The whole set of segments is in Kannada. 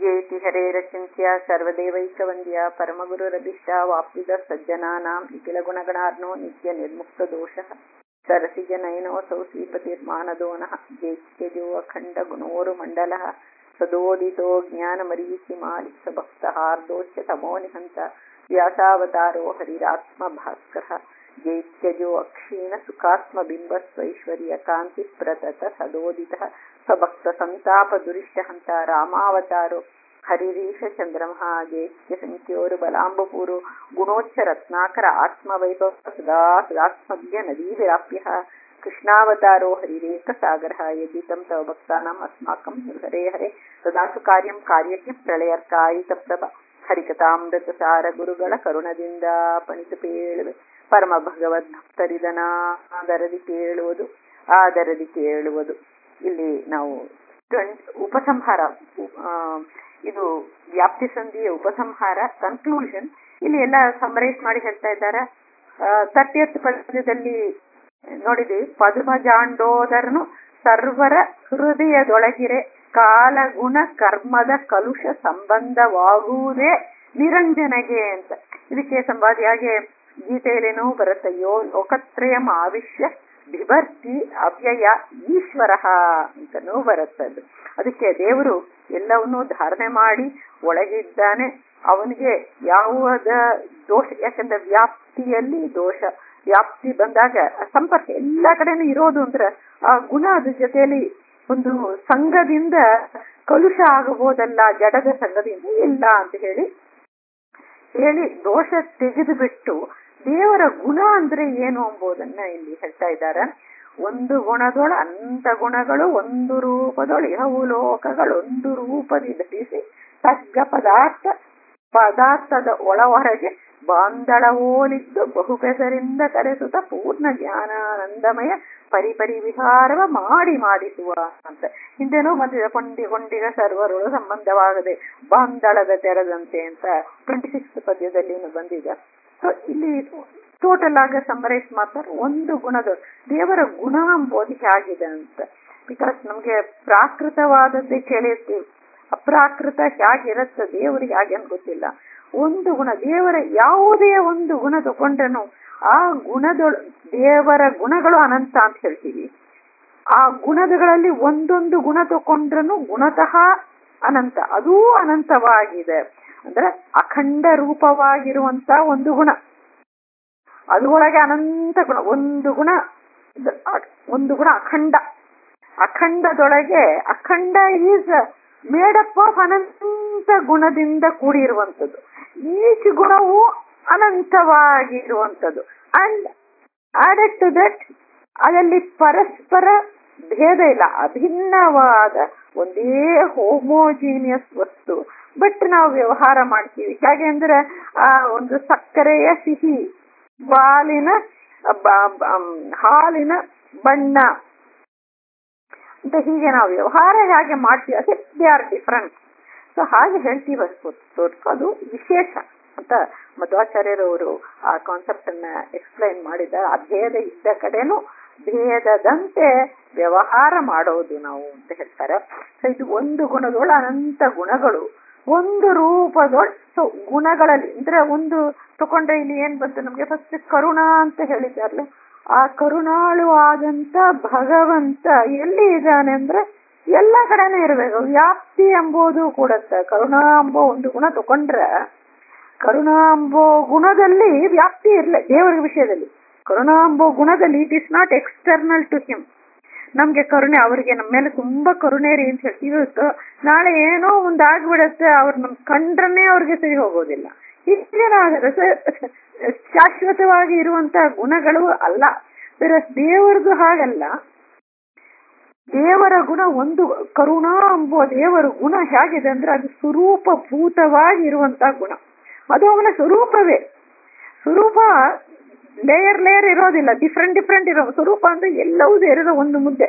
ಜೇತಿ ಹರೇರಚಿಂತ್ಯ ಸರ್ವದೇವೈಕವಂದ್ಯ ಪರಮಗುರುರಭಿಷ್ಟ ವಾಪ್ತಿದ ಸಜ್ಜನಾನಾಂ ನಿಖಿಲ ಗುಣಗಣಾರ್ನೋ ನಿತ್ಯ ನಿರ್ಮುಕ್ತ ದೋಷಃ ಸರಸಿಜ ನಯನೋಸೌ ಶ್ರೀಪತಿರ್ಮಾನದೋನಃ ಜೇತ್ಯಜೋ ಅಖಂಡ ಗುಣೋರು ಮಂಡಲಃ ಸದೋದಿತೋ ಜ್ಞಾನಮರೀಚಿ ಮಾಲಿಸ ಭಕ್ತಹಾರ್ದೋಚ್ಯ ತಮೋ ನಿಹಂತ ವ್ಯಾಸಾವತಾರೋ ಹರಿರಾತ್ಮ ಭಾಸ್ಕರ ಜೈತ್ಯಜೋ ಅಕ್ಷೀಣ ಸುಖಾತ್ಮ ಬಿಂಬ ಸ್ವೈಶ್ವರ್ಯ ಕಾಂತಿ ಪ್ರತತ ಸದೋದಿತ ಸ್ವಭಕ್ತ ಸಂತಾಪ ದುರಿಷ್ಟ ಹಂತ ರಾಮಾವತಾರೋ ಹರಿರೀಶ ಚಂದ್ರಮಃ ಜೈತ್ಯ ಸಂಖ್ಯೋರು ಬಲಾಂಬಪೂರು ಗುಣೋಚ್ಚ ರತ್ನಾಕರ ಆತ್ಮವೈಭವ ಸದಾ ಸದಾತ್ಮಜ್ಞ ನದೀ ವಿರಾಪ್ಯ ಕೃಷ್ಣಾವತಾರೋ ಹರಿರೇಕ ಸಾಗರ ಯದಿತಂ ತವ ಭಕ್ತಾನಾಂ ಅಸ್ಮಾಕಂ ಹರೇ ಹರೇ ಸದಾಸು ಕಾರ್ಯಂ ಕಾರ್ಯಕ್ಕೆ ಪ್ರಳಯರ್ಕಾಯಿತ ಪ್ರಭ ಹರಿಕಥಾಮೃತ ಸಾರ ಗುರುಗಳ ಕರುಣದಿಂದ ಪಣಿತು ಪೇಳುವೆ ಪರಮ ಭಗವದ್ ಭಕ್ತರಿದನ ಆದರದಿ ಕೇಳುವುದು ಆದರದಿ ಕೇಳುವುದು ಇಲ್ಲಿ ನಾವು ಉಪಸಂಹಾರ ಇದು ವ್ಯಾಪ್ತಿ ಸಂಧಿಯ ಉಪಸಂಹಾರ ಕನ್ಕ್ಲೂಷನ್ ಇಲ್ಲಿ ಎಲ್ಲ ಸಮರೈಸ್ ಮಾಡಿ ಹೇಳ್ತಾ ಇದ್ದಾರೆ ತರ್ಟಿಯತ್ ಪದ್ಯದಲ್ಲಿ ನೋಡಿದ್ವಿ ಪದ್ಮಜಾಂಡೋದರನು ಸರ್ವರ ಹೃದಯದೊಳಗಿರೆ ಕಾಲಗುಣ ಕರ್ಮದ ಕಲುಷ ಸಂಬಂಧವಾಗುವುದೇ ನಿರಂಜನೆಗೆ ಅಂತ ಇದಕ್ಕೆ ಸಂವಾದಿಯಾಗಿ ಗೀತೆಯಲ್ಲೇನೋ ಬರುತ್ತಯ್ಯೋ ಲೋಕತ್ರಯಂ ಆವಿಶ್ಯ ಬಿಭರ್ತಿ ಅವ್ಯಯ ಈಶ್ವರ ಅಂತನೂ ಬರುತ್ತದು ಅದಕ್ಕೆ ದೇವರು ಎಲ್ಲವನ್ನೂ ಧಾರಣೆ ಮಾಡಿ ಒಳಗಿದ್ದಾನೆ ಅವನಿಗೆ ಯಾವುದ ದೋಷ ಯಾಕಂದ್ರೆ ವ್ಯಾಪ್ತಿಯಲ್ಲಿ ದೋಷ ವ್ಯಾಪ್ತಿ ಬಂದಾಗ ಸಂಪರ್ಕ ಎಲ್ಲ ಕಡೆನೂ ಇರೋದು ಅಂದ್ರೆ ಆ ಗುಣ ಅದ್ರ ಜೊತೆಯಲ್ಲಿ ಒಂದು ಸಂಘದಿಂದ ಕಲುಷ ಆಗಬಹುದಲ್ಲ ಜಡದ ಸಂಘದಿಂದ ಇಲ್ಲ ಅಂತ ಹೇಳಿ ಹೇಳಿ ದೋಷ ತೆಗೆದು ಬಿಟ್ಟು ದೇವರ ಗುಣ ಅಂದ್ರೆ ಏನು ಎಂಬುದನ್ನ ಇಲ್ಲಿ ಹೇಳ್ತಾ ಇದ್ದಾರೆ ಒಂದು ಗುಣದೊಳ ಅನಂತ ಗುಣಗಳು ಒಂದು ರೂಪದೊಳ ಇಹವು ಲೋಕಗಳು ಒಂದು ರೂಪದಿ ಧರಿಸಿ ಸಗ್ಗ ಪದಾರ್ಥ ಪದಾರ್ಥದ ಒಳ ಹೊರಗೆ ಬಾಂಧಳವೋಲಿದ್ದು ಬಹುಪೆಸರಿಂದ ಕರೆಸುತ್ತ ಪೂರ್ಣ ಜ್ಞಾನಾನಂದಮಯ ಪರಿಪರಿ ವಿಹಾರವ ಮಾಡಿ ಮಾಡಿಸುವ ಅಂತ ಹಿಂದೆನೂ ಬಂದಿದೆ ಕೊಂಡಿ ಕೊಂಡಿಗ ಸರ್ವರೊಳು ಸಂಬಂಧವಾಗದೆ ಬಾಂಧಳದ ತೆರದಂತೆ ಅಂತ ಟ್ವೆಂಟಿ ಸಿಕ್ಸ್ ಪದ್ಯದಲ್ಲಿ ಬಂದಿದೆ ಸೊ ಇಲ್ಲಿ ಟೋಟಲ್ ಆಗಿ ಸಮರೈಸ್ ಮಾಡ್ತಾರೆ ಒಂದು ಗುಣದ ದೇವರ ಗುಣ ಎಂಬುದು ಹೇಗಿದೆ ಅಂತ ಬಿಕಾಸ್ ನಮ್ಗೆ ಪ್ರಾಕೃತವಾದದ್ದೇ ಕೇಳಿರ್ತೀವಿ ಅಪ್ರಾಕೃತ ಹೇಗಿರುತ್ತೆ ದೇವರಿಗೆ ಹಾಗೆ ಅಂತ ಗೊತ್ತಿಲ್ಲ ಒಂದು ಗುಣ ದೇವರ ಯಾವುದೇ ಒಂದು ಗುಣ ತಗೊಂಡ್ರೂ ಆ ಗುಣದೊಳ ದೇವರ ಗುಣಗಳು ಅನಂತ ಅಂತ ಹೇಳ್ತೀವಿ ಆ ಗುಣಗಳಲ್ಲಿ ಒಂದೊಂದು ಗುಣ ತಗೊಂಡ್ರೂ ಗುಣತಃ ಅನಂತ ಅದೂ ಅನಂತವಾಗಿದೆ ಅಂದ್ರೆ ಅಖಂಡ ರೂಪವಾಗಿರುವಂತ ಒಂದು ಗುಣ ಅದರೊಳಗೆ ಅನಂತ ಗುಣ ಒಂದು ಗುಣ ಒಂದು ಗುಣ ಅಖಂಡ ಅಖಂಡದೊಳಗೆ ಅಖಂಡ ಈಸ್ ಮೇಡಪ್ ಆಫ್ ಅನಂತ ಗುಣದಿಂದ ಕೂಡಿರುವಂಥದ್ದು ಈಚ್ ಗುಣವು ಅನಂತವಾಗಿರುವಂಥದ್ದು ಅಂಡ್ ಆಡೆಡ್ ಟು ದಟ್ ಅದರಲ್ಲಿ ಪರಸ್ಪರ ಭೇದ ಇಲ್ಲ ಅಭಿನ್ನವಾದ ಒಂದೇ ಹೋಮೋಜೀನಿಯಸ್ ವಸ್ತು ಬಟ್ ನಾವು ವ್ಯವಹಾರ ಮಾಡ್ತೀವಿ ಹೇಗೆ ಅಂದ್ರೆ ಆ ಒಂದು ಸಕ್ಕರೆಯ ಸಿಹಿ ಬಾಲಿನ ಹಾಲಿನ ಬಣ್ಣ ಅಂತ ಹೀಗೆ ನಾವು ವ್ಯವಹಾರ ಹೇಗೆ ಮಾಡ್ತೀವಿ ಅದೇ ದೇ ಆರ್ ಡಿಫರೆಂಟ್ ಸೊ ಹಾಗೆ ಹೇಳ್ತೀವಿ ಅದು ವಿಶೇಷ ಅಂತ ಮಧ್ವಾಚಾರ್ಯರವರು ಆ ಕಾನ್ಸೆಪ್ಟ್ ಅನ್ನ ಎಕ್ಸ್ಪ್ಲೈನ್ ಮಾಡಿದ ಆ ಭೇದ ಇದ್ದ ಕಡೆನೂ ಭೇದದಂತೆ ವ್ಯವಹಾರ ಮಾಡೋದು ನಾವು ಅಂತ ಹೇಳ್ತಾರೆ ಸೊ ಇದು ಒಂದು ಗುಣದೊಳ ಅನಂತ ಗುಣಗಳು ಒಂದು ರೂಪದೊಳ ಸೊ ಗುಣಗಳಲ್ಲಿ ಅಂದ್ರೆ ಒಂದು ತಕೊಂಡ್ರೆ ಇಲ್ಲಿ ಏನ್ ಬಂತು ನಮ್ಗೆ ಫಸ್ಟ್ ಕರುಣಾ ಅಂತ ಹೇಳಿದಾರಲ್ಲ ಆ ಕರುಣಾಳು ಆದಂತ ಭಗವಂತ ಎಲ್ಲಿ ಇದ್ದಾನೆ ಅಂದ್ರೆ ಎಲ್ಲ ಕಡೆನೂ ಇರಬೇಕು ವ್ಯಾಪ್ತಿ ಎಂಬುದು ಕೂಡತ್ತ ಕರುಣಾ ಎಂಬೋ ಒಂದು ಗುಣ ತಕೊಂಡ್ರೆ ಕರುಣಾ ಎಂಬೋ ಗುಣದಲ್ಲಿ ವ್ಯಾಪ್ತಿ ಇರಲ್ಲ ದೇವರ ವಿಷಯದಲ್ಲಿ ಕರುಣಾ ಎಂಬೋ ಗುಣದಲ್ಲಿ it is not external to him ನಮ್ಗೆ ಕರುಣೆ ಅವ್ರಿಗೆ ನಮ್ಮ ಮೇಲೆ ತುಂಬಾ ಕರುಣೆ ರೀ ಅಂತ ಹೇಳ್ತೀವಿ ಇವತ್ತು ನಾಳೆ ಏನೋ ಒಂದ್ ಆಗ್ಬಿಡತ್ತೆ ಅವ್ರು ನಮ್ ಕಂಡ್ರನ್ನೇ ಅವ್ರಿಗೆ ಸರಿ ಹೋಗೋದಿಲ್ಲ ಇಷ್ಟೇನಾದ್ರೆ ಶಾಶ್ವತವಾಗಿ ಇರುವಂತ ಗುಣಗಳು ಅಲ್ಲ ಬೇರೆ ದೇವರದು ಹಾಗಲ್ಲ ದೇವರ ಗುಣ ಒಂದು ಕರುಣಾ ಎಂಬುವ ದೇವರ ಗುಣ ಹೇಗಿದೆ ಅಂದ್ರೆ ಅದು ಸ್ವರೂಪಭೂತವಾಗಿ ಇರುವಂತ ಗುಣ ಅದು ಅವನ ಸ್ವರೂಪವೇ ಸ್ವರೂಪ ಲೇಯರ್ ಲೇಯರ್ ಇರೋದಿಲ್ಲ ಡಿಫ್ರೆಂಟ್ ಡಿಫ್ರೆಂಟ್ ಇರೋ ಸ್ವರೂಪ ಅಂದ್ರೆ ಎಲ್ಲವೂ ಸೇರಿದ ಒಂದು ಮುದ್ದೆ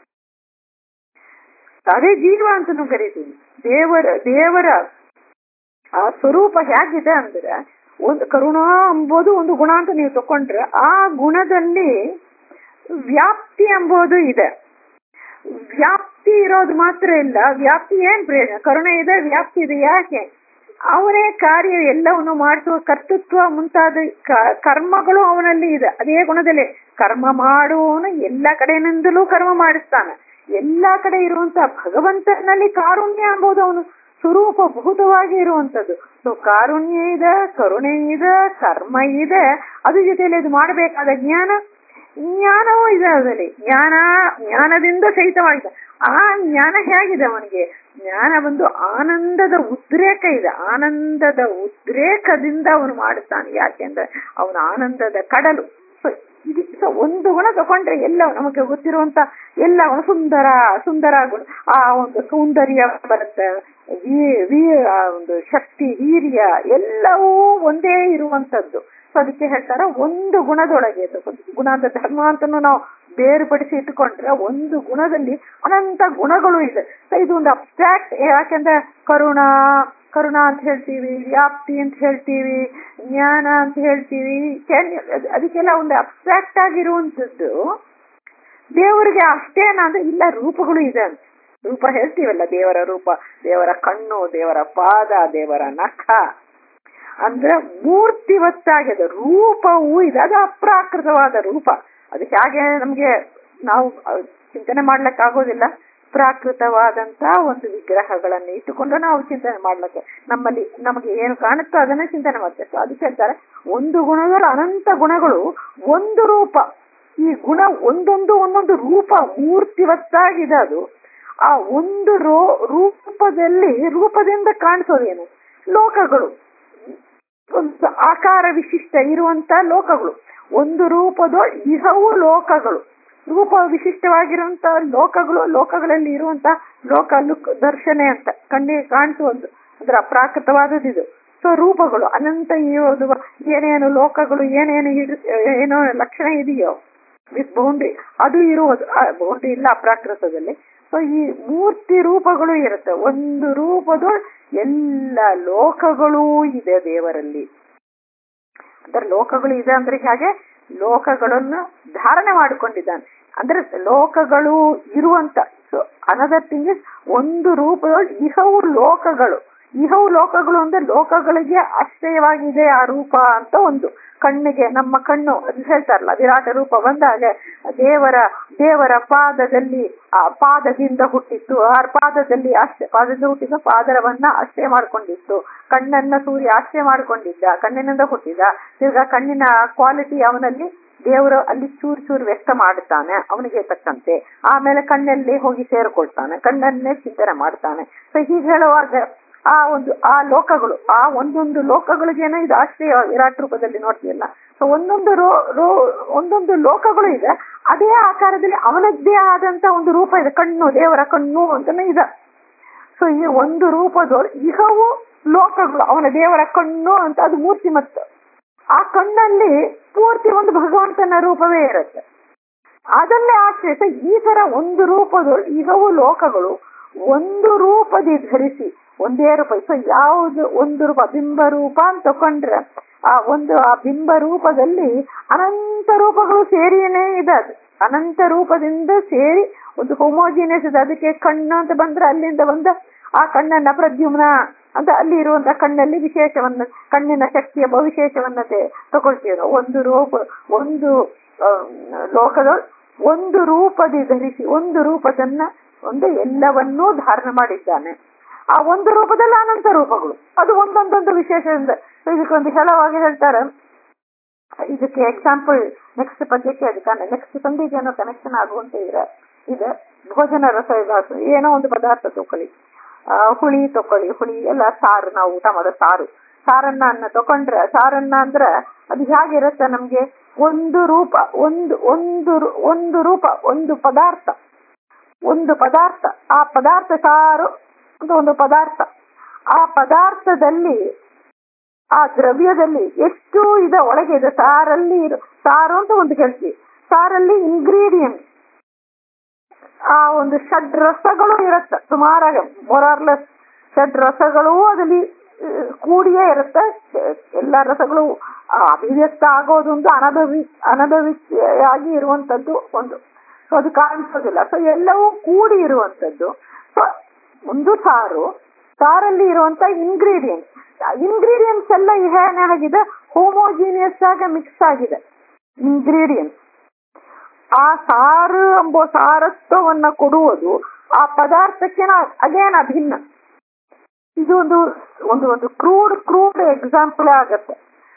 ಅದೇ ಜೀವ ಅಂತ ಕರಿತೀವಿ ದೇವರ ದೇವರ ಆ ಸ್ವರೂಪ ಹೇಗಿದೆ ಅಂದ್ರೆ ಒಂದು ಕರುಣಾ ಎಂಬುದು ಒಂದು ಗುಣ ಅಂತ ನೀವು ತಕೊಂಡ್ರೆ ಆ ಗುಣದಲ್ಲಿ ವ್ಯಾಪ್ತಿ ಎಂಬುದು ಇದೆ ವ್ಯಾಪ್ತಿ ವ್ಯಾಪ್ತಿ ಇರೋದು ಮಾತ್ರ ಇಲ್ಲ ವ್ಯಾಪ್ತಿ ಏನ್ ಪ್ರಯೋಜನ ಕರುಣೆ ಇದೆ ವ್ಯಾಪ್ತಿ ಇದೆ ಯಾಕೆ ಅವನೇ ಕಾರ್ಯ ಎಲ್ಲವನ್ನು ಮಾಡಿಸುವ ಕರ್ತೃತ್ವ ಮುಂತಾದ ಕ- ಕರ್ಮಗಳು ಅವನಲ್ಲಿ ಇದೆ ಅದೇ ಗುಣದಲ್ಲಿ ಕರ್ಮ ಮಾಡುವವನು ಎಲ್ಲ ಕಡೆಯಿಂದಲೂ ಕರ್ಮ ಮಾಡಿಸ್ತಾನೆ ಎಲ್ಲಾ ಕಡೆ ಇರುವಂತ ಭಗವಂತನಲ್ಲಿ ಕಾರುಣ್ಯ ಎಂಬುದು ಅವನು ಸ್ವರೂಪಭೂತವಾಗಿ ಇರುವಂತದ್ದು ಸೊ ಕಾರುಣ್ಯ ಇದೆ ಕರುಣೆ ಇದೆ ಕರ್ಮ ಇದೆ ಅದ್ರ ಜೊತೆಯಲ್ಲಿ ಇದು ಮಾಡಬೇಕಾದ ಜ್ಞಾನ ಜ್ಞಾನವೂ ಇದೆ ಅದರಲ್ಲಿ ಜ್ಞಾನ ಜ್ಞಾನದಿಂದ ಸಹಿತವಾಗಿದೆ ಆ ಜ್ಞಾನ ಹೇಗಿದೆ ಅವನಿಗೆ ಜ್ಞಾನ ಬಂದು ಆನಂದದ ಉದ್ರೇಕ ಇದೆ ಆನಂದದ ಉದ್ರೇಕದಿಂದ ಅವನು ಮಾಡುತ್ತಾನೆ ಯಾಕೆಂದ್ರೆ ಅವನ ಆನಂದದ ಕಡಲು ಸೊ ಇದು ಸೊ ಒಂದು ಗುಣ ತಗೊಂಡ್ರೆ ಎಲ್ಲ ನಮಗೆ ಗೊತ್ತಿರುವಂತ ಎಲ್ಲ ಒಂದು ಸುಂದರ ಸುಂದರ ಗುಣ ಆ ಒಂದು ಸೌಂದರ್ಯ ಬರುತ್ತೆ ವೀ- ವೀ ಆ ಒಂದು ಶಕ್ತಿ ವೀರ್ಯ ಎಲ್ಲವೂ ಒಂದೇ ಇರುವಂತದ್ದು ಸೊ ಅದಕ್ಕೆ ಹೇಳ್ತಾರೆ ಒಂದು ಗುಣದೊಳಗೆ ಇದು ಗುಣ ಅಂತ ಧರ್ಮ ಅಂತನೂ ನಾವು ಬೇರ್ಪಡಿಸಿ ಇಟ್ಕೊಂಡ್ರೆ ಒಂದು ಗುಣದಲ್ಲಿ ಅನಂತ ಗುಣಗಳು ಇದೆ ಸೊ ಇದು ಒಂದು ಅಬ್ಸ್ಟ್ರಾಕ್ಟ್ ಯಾಕೆಂದ್ರೆ ಕರುಣ ಕರುಣ ಅಂತ ಹೇಳ್ತೀವಿ ವ್ಯಾಪ್ತಿ ಅಂತ ಹೇಳ್ತೀವಿ ಜ್ಞಾನ ಅಂತ ಹೇಳ್ತೀವಿ ಕೆನ್- ಅದ್- ಅದಕ್ಕೆಲ್ಲ ಒಂದು ಅಬ್ಸ್ಟ್ರಾಕ್ಟ್ ಆಗಿರುವಂತದ್ದು ದೇವರಿಗೆ ಅಷ್ಟೇನಾ ಅಂದ್ರೆ ಇಲ್ಲ ರೂಪಗಳು ಇದೆ ಅಂತ ರೂಪ ಹೇಳ್ತೀವಲ್ಲ ದೇವರ ರೂಪ ದೇವರ ಕಣ್ಣು ದೇವರ ಪಾದ ದೇವರ ನಖ ಅಂದ್ರೆ ಮೂರ್ತಿವತ್ತಾಗಿದೆ ರೂಪವೂ ಇದೆ ಅದು ಅಪ್ರಾಕೃತವಾದ ರೂಪ ಅದು ಹೇಗೆ ನಮ್ಗೆ ನಾವು ಅಹ್, ಚಿಂತನೆ ಮಾಡ್ಲಿಕ್ಕೆ ಆಗೋದಿಲ್ಲ ಪ್ರಾಕೃತವಾದಂತ ಒಂದು ವಿಗ್ರಹಗಳನ್ನು ಇಟ್ಟುಕೊಂಡು ನಾವು ಚಿಂತನೆ ಮಾಡ್ಲಿಕ್ಕೆ ನಮ್ಮಲ್ಲಿ ನಮಗೆ ಏನು ಕಾಣುತ್ತೋ ಅದನ್ನೇ ಚಿಂತನೆ ಮಾಡ್ತೇವೆ So ಅದಕ್ಕೆ ಹೇಳ್ತಾರೆ ಒಂದು ಗುಣಗಳು ಅನಂತ ಗುಣಗಳು ಒಂದು ರೂಪ ಈ ಗುಣ ಒಂದೊಂದು ಒಂದೊಂದು ರೂಪ ಮೂರ್ತಿವತ್ತಾಗಿದೆ ಅದು ಆ ಒಂದು ರೋ ರೂಪದಲ್ಲಿ ರೂಪದಿಂದ ಕಾಣಿಸೋದೇನು ಲೋಕಗಳು ಒಂದು ಆಕಾರ ವಿಶಿಷ್ಟ ಇರುವಂತ ಲೋಕಗಳು ಒಂದು ರೂಪದ ಇಹವು ಲೋಕಗಳು ರೂಪ ವಿಶಿಷ್ಟವಾಗಿರುವಂತ ಲೋಕಗಳು ಲೋಕಗಳಲ್ಲಿ ಇರುವಂತ ಲೋಕ ಲುಕ್ ದರ್ಶನೆ ಅಂತ ಕಣ್ಣಿಗೆ ಕಾಣಿಸುವುದು ಅಂದ್ರೆ ಅಪ್ರಾಕೃತವಾದದ್ದು ಇದು ಸೊ ರೂಪಗಳು ಅನಂತ ಇರೋದು ಏನೇನು ಲೋಕಗಳು ಏನೇನು ಇರ್- ಏನೋ ಲಕ್ಷಣ ಇದೆಯೋ ವಿತ್ ಬೌಂಡ್ರಿ ಅದು ಇರುವುದು ಬೌಂಡ್ರಿ ಇಲ್ಲ ಅಪ್ರಾಕೃತದಲ್ಲಿ ಸೊ ಈ ಮೂರ್ತಿ ರೂಪಗಳು ಇರುತ್ತೆ ಒಂದು ರೂಪದ ಎಲ್ಲ ಲೋಕಗಳೂ ಇದೆ ದೇವರಲ್ಲಿ ಅಂದ್ರೆ ಲೋಕಗಳು ಇದೆ ಅಂದ್ರೆ ಹೇಗೆ ಲೋಕಗಳನ್ನು ಧಾರಣೆ ಮಾಡಿಕೊಂಡಿದ್ದಾನೆ ಅಂದ್ರೆ ಲೋಕಗಳು ಇರುವಂತ ಸೊ ಅನದರ್ ಥಿಂಗ್ ಇಸ್ ಒಂದು ರೂಪದೊಳಗೆ ಇಹವು ಲೋಕಗಳು ಇಹವು ಲೋಕಗಳು ಅಂದ್ರೆ ಲೋಕಗಳಿಗೆ ಆಶ್ರಯವಾಗಿದೆ ಆ ರೂಪ ಅಂತ ಒಂದು ಕಣ್ಣಿಗೆ ನಮ್ಮ ಕಣ್ಣು ಅದು ಹೇಳ್ತಾರಲ್ಲ ವಿರಾಟ ರೂಪ ಬಂದಾಗ ದೇವರ ದೇವರ ಪಾದದಲ್ಲಿ ಆ ಪಾದದಿಂದ ಹುಟ್ಟಿತ್ತು ಆ ಪಾದದಲ್ಲಿ ಆಶ್ರಯ ಪಾದದಿಂದ ಹುಟ್ಟಿದ ಪಾದರವನ್ನ ಆಶ್ರಯ ಮಾಡ್ಕೊಂಡಿತ್ತು ಕಣ್ಣನ್ನ ಸೂರ್ಯ ಆಶ್ರಯ ಮಾಡ್ಕೊಂಡಿದ್ದ ಕಣ್ಣಿನಿಂದ ಹುಟ್ಟಿದ ತಿರ್ಗಾ ಕಣ್ಣಿನ ಕ್ವಾಲಿಟಿ ಅವನಲ್ಲಿ ದೇವರು ಅಲ್ಲಿ ಚೂರು ಚೂರು ವ್ಯಕ್ತ ಮಾಡುತ್ತಾನೆ ಅವನಿಗೆ ತಕ್ಕಂತೆ ಆಮೇಲೆ ಕಣ್ಣಲ್ಲಿ ಹೋಗಿ ಸೇರ್ಕೊಳ್ತಾನೆ ಕಣ್ಣನ್ನೇ ಚಿಂತನೆ ಮಾಡ್ತಾನೆ ಸೊ ಹೀಗೆ ಹೇಳುವಾಗ ಆ ಒಂದು ಆ ಲೋಕಗಳು ಆ ಒಂದೊಂದು ಲೋಕಗಳಿಗೇನೋ ಇದು ಆಶ್ರಯ ವಿರಾಟ್ ರೂಪದಲ್ಲಿ ನೋಡ್ತೀಯಲ್ಲ ಸೊ ಒಂದೊಂದು ರೋ ರೋ ಒಂದೊಂದು ಲೋಕಗಳು ಇದೆ ಅದೇ ಆಕಾರದಲ್ಲಿ ಅವನದ್ದೇ ಆದಂತ ಒಂದು ರೂಪ ಇದೆ ಕಣ್ಣು ದೇವರ ಕಣ್ಣು ಅಂತಾನೆ ಇದೆ ಸೊ ಈ ಒಂದು ರೂಪದೋಳು ಇಹವು ಲೋಕಗಳು ಅವನ ದೇವರ ಕಣ್ಣು ಅಂತ ಅದು ಮೂರ್ತಿ ಮತ್ತು ಆ ಕಣ್ಣಲ್ಲಿ ಪೂರ್ತಿ ಒಂದು ಭಗವಂತನ ರೂಪವೇ ಇರುತ್ತೆ ಅದನ್ನೇ ಆಶ್ರಯಿಸ ಈ ತರ ಒಂದು ರೂಪದೋಳು ಇಹವು ಲೋಕಗಳು ಒಂದು ರೂಪದಿ ಧರಿಸಿ ಒಂದೇ ರೂಪ ಸೊ ಯಾವುದು ಒಂದು ರೂಪ ಬಿಂಬ ರೂಪ ಅಂತ ತಕೊಂಡ್ರೆ ಆ ಒಂದು ಆ ಬಿಂಬ ರೂಪದಲ್ಲಿ ಅನಂತ ರೂಪಗಳು ಸೇರಿನೇ ಇದೆ ಅದು ಅನಂತ ರೂಪದಿಂದ ಸೇರಿ ಒಂದು ಹೋಮೋಜಿನಿಯಸ್ ಇದೆ ಅದಕ್ಕೆ ಕಣ್ಣು ಅಂತ ಬಂದ್ರೆ ಅಲ್ಲಿಂದ ಬಂದ ಆ ಕಣ್ಣನ್ನ ಪ್ರದ್ಯುಮ್ನ ಅಂತ ಅಲ್ಲಿ ಇರುವಂತ ಕಣ್ಣಲ್ಲಿ ವಿಶೇಷವನ್ನ ಕಣ್ಣಿನ ಶಕ್ತಿಯ ಬಹುವಿಶೇಷವನ್ನ ತೆ- ತಗೊಳ್ತೀವಿ ನಾವು ಒಂದು ರೂಪ ಒಂದು ಆ, ಲೋಕದ ಒಂದು ರೂಪದಿ ಧರಿಸಿ ಒಂದು ರೂಪದನ್ನ ಒಂದು ಎಲ್ಲವನ್ನೂ ಧಾರಣೆ ಮಾಡಿದ್ದಾನೆ ಆ ಒಂದು ರೂಪದಲ್ಲಿ ಅನಂತ ರೂಪಗಳು ಅದು ಒಂದೊಂದೊಂದು ವಿಶೇಷದಿಂದ ಇದಕ್ಕೊಂದು ಹೇಳವಾಗಿ ಹೇಳ್ತಾರೆ ಇದಕ್ಕೆ ಎಕ್ಸಾಂಪಲ್ ನೆಕ್ಸ್ಟ್ ಪದ್ಯಕ್ಕೆ ಅದಕ್ಕೆ ನೆಕ್ಸ್ಟ್ ಸಂಧಿಗೆ ಏನೋ ಕನೆಕ್ಷನ್ ಆಗುವಂತ ಇದ್ರೆ ಇದೆ ಭೋಜನ ರಸ ಇದಾಸು ಏನೋ ಒಂದು ಪದಾರ್ಥ ತಗೊಳ್ಳಿ ಆ, ಹುಳಿ ತಕೊಳ್ಳಿ ಹುಳಿ ಎಲ್ಲ ಸಾರು ನಾವು ಊಟ ಮಾಡೋ ಸಾರು ಸಾರನ್ನ ಅನ್ನ ತಕೊಂಡ್ರೆ ಸಾರನ್ನ ಅಂದ್ರೆ ಅದು ಹೇಗಿರುತ್ತೆ ನಮ್ಗೆ ಒಂದು ರೂಪ ಒಂದು ಒಂದು ರು- ಒಂದು ರೂಪ ಒಂದು ಪದಾರ್ಥ ಒಂದು ಪದಾರ್ಥ ಆ ಪದಾರ್ಥ ಸಾರು ಅಂತ ಒಂದು ಪದಾರ್ಥ ಆ ಪದಾರ್ಥದಲ್ಲಿ ಆ ದ್ರವ್ಯದಲ್ಲಿ ಎಷ್ಟು ಇದೆ ಒಳಗೆ ಇದೆ ಸಾರಲ್ಲಿ ಇರು ಸಾರು ಅಂತ ಒಂದು ಹೇಳ್ತೀವಿ ಸಾರಲ್ಲಿ ಇಂಗ್ರೀಡಿಯಂಟ್ ಆ ಒಂದು ಷಡ್ ರಸಗಳು ಇರುತ್ತೆ ಸುಮಾರಾಗಿ ಮೊರಾರ್ಲೆಸ್ ಷಡ್ ರಸಗಳು ಅದಲ್ಲಿ ಆ, ಕೂಡಿಯೇ ಇರುತ್ತೆ ಎಲ್ಲ ರಸಗಳು ಆ, ಅಭಿವ್ಯಕ್ತ ಆಗೋದು ಒಂದು ಅನಭವಿ ಅನಭವಿಯಾಗಿ ಇರುವಂತದ್ದು ಒಂದು ಸೊ ಅದು ಕಾಣಿಸೋದಿಲ್ಲ ಸೊ ಎಲ್ಲವೂ ಕೂಡಿ ಇರುವಂತದ್ದು ಸೊ ಒಂದು ಸಾರು ಸಾರಲ್ಲಿ ಇರುವಂತ ಇಂಗ್ರೀಡಿಯೆಂಟ್ಸ್ ಇಂಗ್ರೀಡಿಯೆಂಟ್ಸ್ ಎಲ್ಲ ಏನಾಗಿದೆ ಹೋಮೋಜಿನಿಯಸ್ ಆಗಿ ಮಿಕ್ಸ್ ಆಗಿದೆ ಇಂಗ್ರೀಡಿಯೆಂಟ್ಸ್ ಆ ಸಾರು ಎಂಬ ಸಾರತ್ವವನ್ನ ಕೊಡುವುದು ಆ ಪದಾರ್ಥಕ್ಕೆ ಅಗೇನ್ ಅಭಿನ್ನ ಇದು ಒಂದು ಒಂದು ಒಂದು ಕ್ರೂಡ್ ಕ್ರೂಡ್ ಎಕ್ಸಾಂಪಲ್ ಆಗತ್ತೆ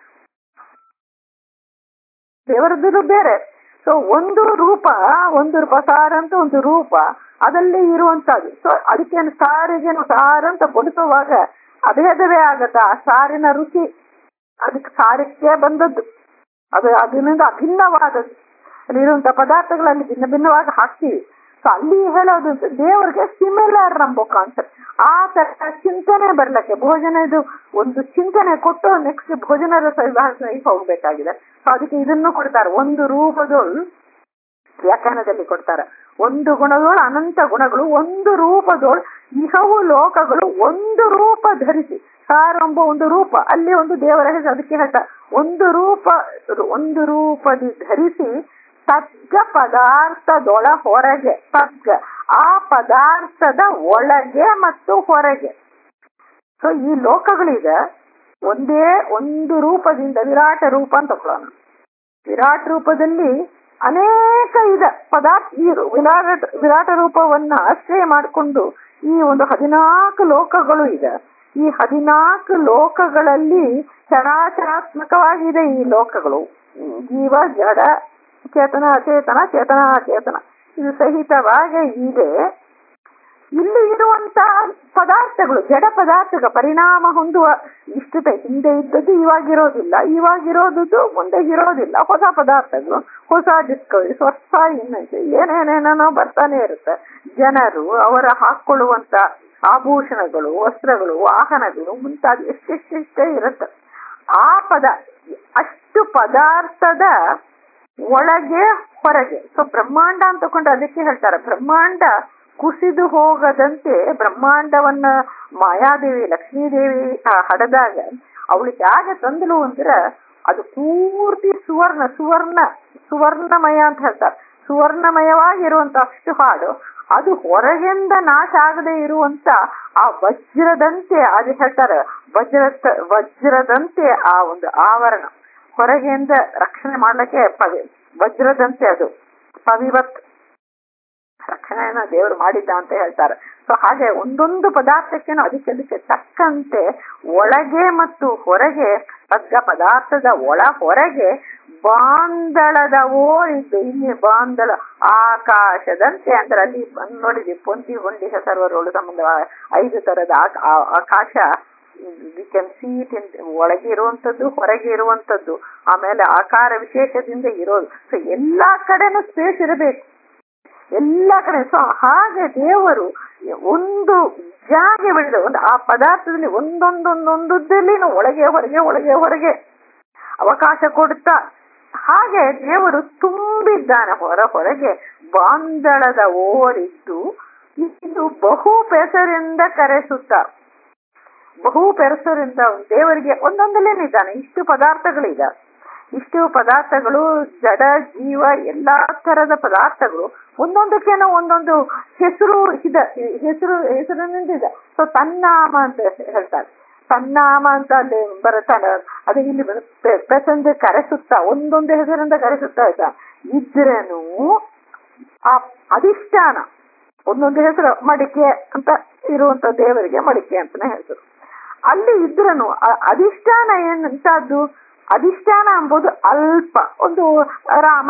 ದೇವರದ್ದು ಬೇರೆ ಸೊ ಒಂದು ರೂಪ ಒಂದು ರೂಪ ಸಾರ ಅಂತ ಒಂದು ರೂಪ ಅದಲ್ಲಿ ಇರುವಂತದ್ದು ಸೊ ಅದಕ್ಕೆ ಸಾರಿಗೆ ಸಾರ ಅಂತ ಬಡಿಸುವಾಗ ಅಭೇದವೇ ಆಗತ್ತ ಆ ಸಾರಿನ ರುಚಿ ಅದಕ್ಕೆ ಸಾರಕ್ಕೆ ಬಂದದ್ದು ಅದು ಅದರಿಂದ ಅಭಿನ್ನವಾದದ್ದು ಅಲ್ಲಿರುವಂತ ಪದಾರ್ಥಗಳಲ್ಲಿ ಭಿನ್ನ ಭಿನ್ನವಾಗಿ ಹಾಕ್ತೀವಿ ಸೊ ಅಲ್ಲಿ ಹೇಳೋದು ದೇವರಿಗೆ ಸಿಮಿಲರ್ ನಂಬೋ ಕಾನ್ಸೆಪ್ಟ್ ಆ ತರ ಚಿಂತನೆ ಬರ್ಲಕ್ಕೆ ಭೋಜನ ಇದು ಒಂದು ಚಿಂತನೆ ಕೊಟ್ಟು ನೆಕ್ಸ್ಟ್ ಭೋಜನದ ಸಹಿ ಹೋಗ್ಬೇಕಾಗಿದೆ ಸೊ ಅದಕ್ಕೆ ಇದನ್ನು ಕೊಡ್ತಾರೆ ಒಂದು ರೂಪದೊಳು ವ್ಯಾಖ್ಯಾನದಲ್ಲಿ ಕೊಡ್ತಾರೆ ಒಂದು ಗುಣದೋಳು ಅನಂತ ಗುಣಗಳು ಒಂದು ರೂಪದೋಳು ಇಹವು ಲೋಕಗಳು ಒಂದು ರೂಪ ಧರಿಸಿ ಸಾರೆಂಬ ಒಂದು ರೂಪ ಅಲ್ಲಿ ಒಂದು ದೇವರ ಹೆಸರು ಅದಕ್ಕೆ ಹೇಳ್ತಾರೆ ಒಂದು ರೂಪ ಒಂದು ರೂಪದಿ ಧರಿಸಿ ತಗ್ಗ ಪದಾರ್ಥದೊಳ ಹೊರಗೆ ತಗ್ಗ ಆ ಪದಾರ್ಥದ ಒಳಗೆ ಮತ್ತು ಹೊರಗೆ ಸೊ ಈ ಲೋಕಗಳಿದೆ ಒಂದೇ ಒಂದು ರೂಪದಿಂದ ವಿರಾಟ ರೂಪ ಅಂತ ತಗೊಳ್ಳೋಣ ವಿರಾಟ್ ರೂಪದಲ್ಲಿ ಅನೇಕ ಇದೆ ಪದಾರ್ಥ ಈ ವಿರಾಟ ವಿರಾಟ ರೂಪವನ್ನ ಆಶ್ರಯ ಮಾಡಿಕೊಂಡು ಈ ಒಂದು ಹದಿನಾಲ್ಕು ಲೋಕಗಳು ಇದೆ ಈ ಹದಿನಾಲ್ಕು ಲೋಕಗಳಲ್ಲಿ ಚರಾಚರಾತ್ಮಕವಾಗಿದೆ ಈ ಲೋಕಗಳು ಜೀವ ಜಡ ಚೇತನ ಅಚೇತನ ಚೇತನ ಅಚೇತನ ಇದು ಸಹಿತವಾಗಿ ಇದೆ ಇಲ್ಲಿ ಇರುವಂತ ಪದಾರ್ಥಗಳು ಜಡ ಪದಾರ್ಥಗಳ ಪರಿಣಾಮ ಹೊಂದುವ ಇಷ್ಟತೆ ಹಿಂದೆ ಇದ್ದದ್ದು ಇವಾಗಿರೋದಿಲ್ಲ ಇವಾಗಿರೋದು ಮುಂದೆ ಇರೋದಿಲ್ಲ ಹೊಸ ಪದಾರ್ಥಗಳು ಹೊಸ ಡಿಸ್ಕವರೀಸ್ ಹೊಸ ಇನ್ನೈತೆ ಏನೇನೇನೋ ಬರ್ತಾನೆ ಇರುತ್ತೆ ಜನರು ಅವರ ಹಾಕೊಳ್ಳುವಂತ ಆಭೂಷಣಗಳು ವಸ್ತ್ರಗಳು ವಾಹನಗಳು ಮುಂತಾದ ಎಷ್ಟೆಷ್ಟೆಷ್ಟೇ ಇರುತ್ತೆ ಆ ಪದ ಅಷ್ಟು ಪದಾರ್ಥದ ಒಳಗೆ ಹೊರಗೆ ಸೊ ಬ್ರಹ್ಮಾಂಡ ಅಂತ ತಗೊಂಡು ಅದಕ್ಕೆ ಹೇಳ್ತಾರೆ ಬ್ರಹ್ಮಾಂಡ ಕುಸಿದು ಹೋಗದಂತೆ ಬ್ರಹ್ಮಾಂಡವನ್ನ ಮಾಯಾದೇವಿ ಲಕ್ಷ್ಮೀದೇವಿ ಹಡದಾಗ ಅವಳಿಗೆ ಹೇಗೆ ತಂದಲು ಅಂದ್ರೆ ಅದು ಪೂರ್ತಿ ಸುವರ್ಣ ಸುವರ್ಣ ಸುವರ್ಣಮಯ ಅಂತ ಹೇಳ್ತಾರೆ ಸುವರ್ಣಮಯವಾಗಿರುವಂತ ಅಷ್ಟು ಹಾಡು ಅದು ಹೊರಗಿಂದ ನಾಶ ಆಗದೆ ಇರುವಂತ ಆ ವಜ್ರದಂತೆ ಅದು ಹೇಳ್ತಾರೆ ವಜ್ರ ವಜ್ರದಂತೆ ಆ ಒಂದು ಆವರಣ ಹೊರಗೆಯಿಂದ ರಕ್ಷಣೆ ಮಾಡ್ಲಿಕ್ಕೆ ಪವಿ ವಜ್ರದಂತೆ ಅದು ಪವಿವತ್ ರಕ್ಷಣೆಯನ್ನ ದೇವರು ಮಾಡಿದ್ದ ಅಂತ ಹೇಳ್ತಾರೆ ಸೊ ಹಾಗೆ ಒಂದೊಂದು ಪದಾರ್ಥಕ್ಕೇನು ಅದಕ್ಕೆ ಅದಕ್ಕೆ ತಕ್ಕಂತೆ ಒಳಗೆ ಮತ್ತು ಹೊರಗೆ ತಗ್ಗ ಪದಾರ್ಥದ ಒಳ ಹೊರಗೆ ಬಾಂದಳದವೋ ಇದ್ದು ಇಲ್ಲಿ ಬಾಂದಳ ಆಕಾಶದಂತೆ ಅಂದ್ರೆ ಅಲ್ಲಿ ನೋಡಿದ್ವಿ ಪೊಂದಿ ಹೊಂದಿ ಸರ್ವರೋಳು ಸಂಬಂಧ ಐದು ತರದ ಆಕಾಶ we can see it in ಒಳಗೆ ಇರುವಂತದ್ದು ಹೊರಗೆ ಇರುವಂತದ್ದು ಆಮೇಲೆ ಆಕಾರ ವಿಶೇಷದಿಂದ ಇರೋದು ಸೊ ಎಲ್ಲಾ ಕಡೆನೂ ಸ್ಪೇಸ್ ಇರಬೇಕು ಎಲ್ಲ ಕಡೆ ಸೊ ಹಾಗೆ ದೇವರು ಒಂದು ಜಾಗೆ ಬೆಳೆದ ಒಂದು ಆ ಪದಾರ್ಥದಲ್ಲಿ ಒಂದೊಂದೊಂದೊಂದದಲ್ಲಿ ಒಳಗೆ ಹೊರಗೆ ಒಳಗೆ ಹೊರಗೆ ಅವಕಾಶ ಕೊಡುತ್ತಾ ಹಾಗೆ ದೇವರು ತುಂಬಿದ್ದಾನೆ ಹೊರ ಹೊರಗೆ ಬಾಂದಳದ ಓರಿದ್ದು ಇದು ಬಹು ಪೆಸರಿಂದ ಕರೆಸುತ್ತ ಬಹು ಪೆರಸರಿಂದ ದೇವರಿಗೆ ಒಂದೊಂದಲ್ಲೇನಿದ್ದಾನೆ ಇಷ್ಟು ಪದಾರ್ಥಗಳಿದೆ ಇಷ್ಟು ಪದಾರ್ಥಗಳು ಜಡ ಜೀವ ಎಲ್ಲಾ ತರದ ಪದಾರ್ಥಗಳು ಒಂದೊಂದಕ್ಕೇನೋ ಒಂದೊಂದು ಹೆಸರು ಇದೆ ಹೆಸರು ಹೆಸರಿನಿಂದ ಸೊ ತನ್ನಾಮ ಅಂತ ಹೇಳ್ತಾರೆ ತನ್ನಾಮ ಅಂತ ಅಲ್ಲಿ ಬರುತ್ತಾನೆ ಅದು ಇಲ್ಲಿ ಪ್ರಸಂಗ ಕರೆಸುತ್ತಾ ಒಂದೊಂದು ಹೆಸರಿಂದ ಕರೆಸುತ್ತಾ ಇದ್ದ ಇದ್ರೇನು ಆ ಅಧಿಷ್ಠಾನ ಒಂದೊಂದು ಹೆಸರು ಮಡಿಕೆ ಅಂತ ಇರುವಂತ ದೇವರಿಗೆ ಮಡಿಕೆ ಅಂತಾನೆ ಹೆಸರು ಅಲ್ಲಿ ಇದ್ರನು ಅಧಿಷ್ಠಾನ ಏನಂತದ್ದು ಅಧಿಷ್ಠಾನ ಎಂಬುದು ಅಲ್ಪ ಒಂದು ರಾಮ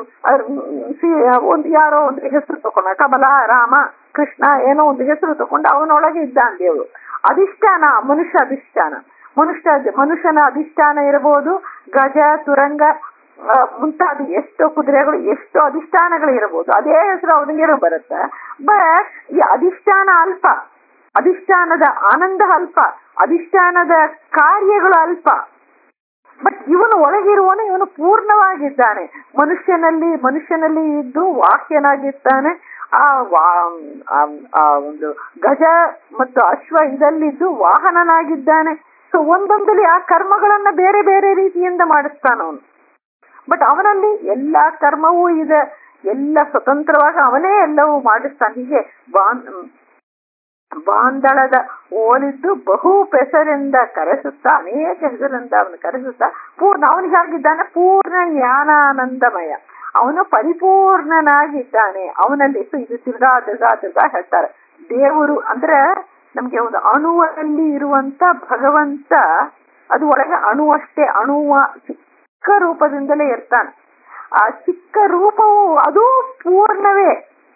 ಒಂದು ಯಾರೋ ಒಂದು ಹೆಸರು ತಕೊಂಡ ಕಮಲ ರಾಮ ಕೃಷ್ಣ ಏನೋ ಒಂದು ಹೆಸರು ತಕೊಂಡು ಅವನೊಳಗೆ ಇದ್ದಾನೆ ದೇವರು ಅಧಿಷ್ಠಾನ ಮನುಷ್ಯ ಅಧಿಷ್ಠಾನ ಮನುಷ್ಯ ಮನುಷ್ಯನ ಅಧಿಷ್ಠಾನ ಇರಬಹುದು ಗಜ ತುರಂಗ ಮುಂತಾದ ಎಷ್ಟೋ ಕುದುರೆಗಳು ಎಷ್ಟೋ ಅಧಿಷ್ಠಾನಗಳು ಇರಬಹುದು ಅದೇ ಹೆಸರು ಅವನಿಗೆ ಬರುತ್ತೆ ಬಟ್ ಈ ಅಧಿಷ್ಠಾನ ಅಲ್ಪ ಅಧಿಷ್ಠಾನದ ಆನಂದ ಅಲ್ಪ ಅಧಿಷ್ಠಾನದ ಕಾರ್ಯಗಳು ಅಲ್ಪ ಬಟ್ ಇವನು ಒಳಗಿರುವನು ಇವನು ಪೂರ್ಣವಾಗಿದ್ದಾನೆ ಮನುಷ್ಯನಲ್ಲಿ ಮನುಷ್ಯನಲ್ಲಿ ಇದ್ದು ವಾಕ್ಯನಾಗಿದ್ದಾನೆ ಆ ಆ ಒಂದು ಗಜ ಮತ್ತು ಅಶ್ವ ಇದಲ್ಲಿದ್ದು ವಾಹನನಾಗಿದ್ದಾನೆ ಸೊ ಒಂದೊಂದಲ್ಲಿ ಆ ಕರ್ಮಗಳನ್ನ ಬೇರೆ ಬೇರೆ ರೀತಿಯಿಂದ ಮಾಡಿಸ್ತಾನ ಅವನು ಬಟ್ ಅವನಲ್ಲಿ ಎಲ್ಲಾ ಕರ್ಮವೂ ಇದೆ ಎಲ್ಲ ಸ್ವತಂತ್ರವಾಗಿ ಅವನೇ ಎಲ್ಲವೂ ಮಾಡಿಸ್ತಾನೆ ಹೀಗೆ ಬಾನ್ ಬಾಂದಳದ ಓಲಿದ್ದು ಬಹು ಪೆಸರಿಂದ ಕರೆಸುತ್ತಾ ಅನೇಕ ಹೆಸರಿಂದ ಅವನು ಕರೆಸುತ್ತಾ ಪೂರ್ಣ ಅವನಿಗೆ ಆಗಿದ್ದಾನೆ ಪೂರ್ಣ ಜ್ಞಾನಾನಂದಮಯ ಅವನು ಪರಿಪೂರ್ಣನಾಗಿದ್ದಾನೆ ಅವನಲ್ಲಿ ಸೊ ಇದು ತಿರ್ಗಾ ತಿರ್ಗಾ ತಿರ್ಗಾ ಹೇಳ್ತಾರೆ ದೇವರು ಅಂದ್ರೆ ನಮ್ಗೆ ಒಂದು ಅಣುವಲ್ಲಿ ಇರುವಂತ ಭಗವಂತ ಅದು ಒಳಗೆ ಅಣುವಷ್ಟೇ ಅಣುವ ಚಿಕ್ಕ ರೂಪದಿಂದಲೇ ಇರ್ತಾನೆ ಆ ಚಿಕ್ಕ ರೂಪವು ಅದು ಪೂರ್ಣವೇ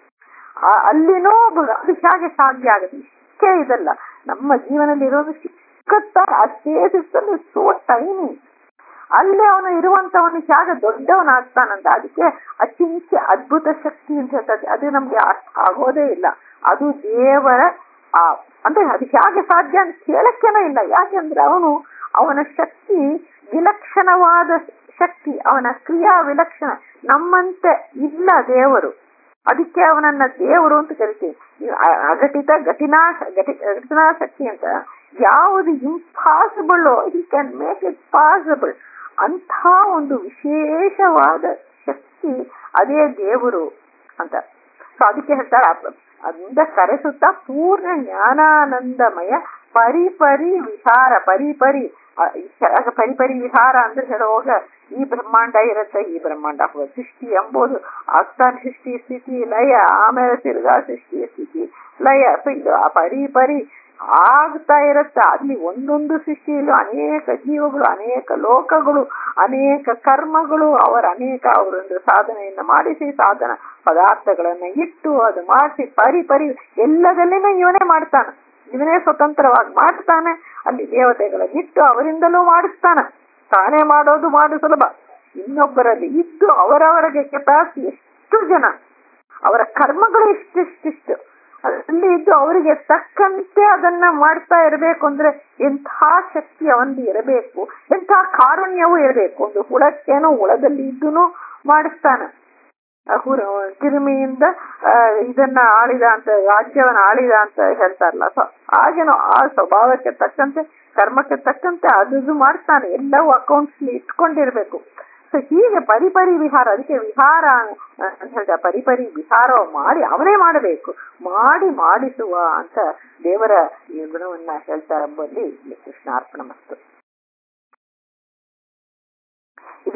ಅಲ್ಲಿನೋ ಅದು ಹೇಗೆ ಸಾಧ್ಯ ಆಗುತ್ತೆ ಇಷ್ಟೇ ಇದಲ್ಲ ನಮ್ಮ ಜೀವನದಲ್ಲಿ ಇರೋದು ಚಿಕ್ಕತ್ತ ಅಷ್ಟೇ ಸಿಕ್ತಲ್ಲಿ ಸೋ ಟೈನಿ ಅಲ್ಲೇ ಅವನು ಇರುವಂತವನು ಹೇಗೆ ದೊಡ್ಡವನಾಗ್ತಾನಂತ ಅದಕ್ಕೆ ಅಚಿಂತ್ಯ ಅದ್ಭುತ ಶಕ್ತಿ ಅಂತ ಹೇಳ್ತದೆ ಅದು ನಮ್ಗೆ ಅರ್ಥ ಆಗೋದೇ ಇಲ್ಲ ಅದು ದೇವರ ಆ ಅಂದ್ರೆ ಅದು ಹೇಗೆ ಸಾಧ್ಯ ಅಂತ ಕೇಳಕ್ಕೇನೋ ಇಲ್ಲ ಯಾಕೆಂದ್ರೆ ಅವನು ಅವನ ಶಕ್ತಿ ವಿಲಕ್ಷಣವಾದ ಶಕ್ತಿ ಅವನ ಕ್ರಿಯಾ ವಿಲಕ್ಷಣ ನಮ್ಮಂತೆ ಇಲ್ಲ ದೇವರು ಅದಕ್ಕೆ ಅವನನ್ನ ದೇವರು ಅಂತ ಕರಿತೀವಿ ಅಘಟಿತ ಘಟಿನಾಶ ಘಟಿ ಘಟನಾ ಶಕ್ತಿ ಅಂತ ಯಾವುದು impossible he can make it possible ಅಂಥ ಒಂದು ವಿಶೇಷವಾದ ಶಕ್ತಿ ಅದೇ ದೇವರು ಅಂತ ಸೊ ಅದಕ್ಕೆ ಹೇಳ್ತಾರೆ ಅದರಿಂದ ಕರೆಸುತ್ತಾ ಪೂರ್ಣ ಜ್ಞಾನಾನಂದಮಯ ಪರಿಪರಿ ವಿಹಾರ ಪರಿಪರಿ ಪರಿಪರಿ ವಿಹಾರ ಅಂದ್ರೆ ಹೇಳುವಾಗ ಈ ಬ್ರಹ್ಮಾಂಡ ಇರುತ್ತೆ ಈ ಬ್ರಹ್ಮಾಂಡ ಸೃಷ್ಟಿ ಎಂಬುದು ಆಗ್ತಾನೆ ಸೃಷ್ಟಿ ಸ್ಥಿತಿ ಲಯ ಆಮೇಲೆ ತಿರ್ಗಾ ಸೃಷ್ಟಿ ಸ್ಥಿತಿ ಲಯ ಸೊ ಇದು ಆ ಪರಿ ಪರಿ ಆಗ್ತಾ ಇರುತ್ತೆ ಅಲ್ಲಿ ಒಂದೊಂದು ಸೃಷ್ಟಿಯಲ್ಲೂ ಅನೇಕ ಜೀವಗಳು ಅನೇಕ ಲೋಕಗಳು ಅನೇಕ ಕರ್ಮಗಳು ಅವರ ಅನೇಕ ಅವರೊಂದು ಸಾಧನೆಯನ್ನ ಮಾಡಿಸಿ ಸಾಧನ ಪದಾರ್ಥಗಳನ್ನ ಇಟ್ಟು ಅದು ಮಾಡಿಸಿ ಪರಿ ಪರಿ ಎಲ್ಲದಲ್ಲಿನೂ ಇವನೇ ಮಾಡ್ತಾನೆ ಇವನೇ ಸ್ವತಂತ್ರವಾಗಿ ಮಾಡ್ತಾನೆ ಅಲ್ಲಿ ದೇವತೆಗಳನ್ನ ಇಟ್ಟು ಅವರಿಂದಲೂ ಮಾಡಿಸ್ತಾನ ತಾನೇ ಮಾಡೋದು ಮಾಡು ಸುಲಭ ಇನ್ನೊಬ್ಬರಲ್ಲಿ ಇದ್ದು ಅವರವರಿಗೆ ಕೆಪಾಸಿಟಿ ಎಷ್ಟು ಜನ ಅವರ ಕರ್ಮಗಳು ಇಷ್ಟಿಷ್ಟಿಷ್ಟು ಅಲ್ಲಿ ಇದ್ದು ಅವರಿಗೆ ತಕ್ಕಂತೆ ಅದನ್ನ ಮಾಡ್ತಾ ಇರಬೇಕು ಅಂದ್ರೆ ಎಂಥ ಶಕ್ತಿ ಅವನಲ್ಲಿ ಇರಬೇಕು ಎಂಥ ಕಾರುಣ್ಯವೂ ಇರಬೇಕು ಒಂದು ಹುಳಕ್ಕೇನೋ ಹುಳದಲ್ಲಿ ಇದ್ದು ಮಾಡಿಸ್ತಾನ ಹುರ ಕಿರಿಮಿಯಿಂದ ಇದನ್ನ ಆಳಿದ ಅಂತ ರಾಜ್ಯವನ್ನ ಆಳಿದ ಅಂತ ಹೇಳ್ತಾರಲ್ಲ ಸೊ ಹಾಗೇನೋ ಆ ಸ್ವಭಾವಕ್ಕೆ ತಕ್ಕಂತೆ ಕರ್ಮಕ್ಕೆ ತಕ್ಕಂತೆ ಅದು ಮಾಡ್ತಾನೆ ಎಲ್ಲವೂ ಅಕೌಂಟ್ಸ್ ಇಟ್ಕೊಂಡಿರ್ಬೇಕು ಸೊ ಹೀಗೆ ಪರಿಪರಿ ವಿಹಾರ ಅದಕ್ಕೆ ವಿಹಾರ ಅಂತ ಹೇಳ್ತಾರೆ ಪರಿಪರಿ ವಿಹಾರ ಮಾಡಿ ಅವನೇ ಮಾಡಬೇಕು ಮಾಡಿ ಮಾಡಿಸುವ ಅಂತ ದೇವರ ಈ ಗುಣವನ್ನ ಹೇಳ್ತಾರೆಂಬಲ್ಲಿ ಕೃಷ್ಣಾರ್ಪಣ ಮಸ್ತು